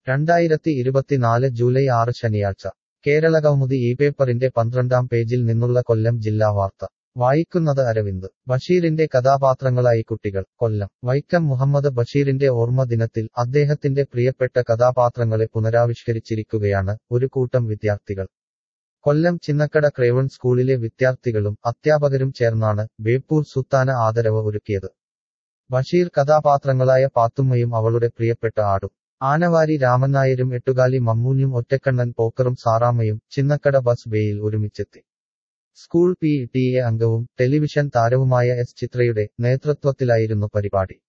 രണ്ടായിരത്തി ഇരുപത്തിനാല് ജൂലൈ ആറ് ശനിയാഴ്ച കേരളകൗമുദി ഈ പേപ്പറിന്റെ പന്ത്രണ്ടാം പേജിൽ നിന്നുള്ള കൊല്ലം ജില്ലാ വാർത്ത വായിക്കുന്നത് അരവിന്ദ് ബഷീറിന്റെ കഥാപാത്രങ്ങളായി കുട്ടികൾ കൊല്ലം വൈക്കം മുഹമ്മദ് ബഷീറിന്റെ ഓർമ്മ ദിനത്തിൽ അദ്ദേഹത്തിന്റെ പ്രിയപ്പെട്ട കഥാപാത്രങ്ങളെ പുനരാവിഷ്കരിച്ചിരിക്കുകയാണ് ഒരു കൂട്ടം വിദ്യാർത്ഥികൾ കൊല്ലം ചിന്നക്കട ക്രേവൺ സ്കൂളിലെ വിദ്യാർത്ഥികളും അധ്യാപകരും ചേർന്നാണ് ബേപ്പൂർ സുത്താന ആദരവ് ഒരുക്കിയത് ബഷീർ കഥാപാത്രങ്ങളായ പാത്തുമ്മയും അവളുടെ പ്രിയപ്പെട്ട ആടും ആനവാരി രാമനായരും എട്ടുകാലി മമ്മൂഞ്ഞും ഒറ്റക്കണ്ണൻ പോക്കറും സാറാമ്മയും ചിന്നക്കട ബസ് ബേയിൽ ഒരുമിച്ചെത്തി സ്കൂൾ പി ടി എ അംഗവും ടെലിവിഷൻ താരവുമായ എസ് ചിത്രയുടെ നേതൃത്വത്തിലായിരുന്നു പരിപാടി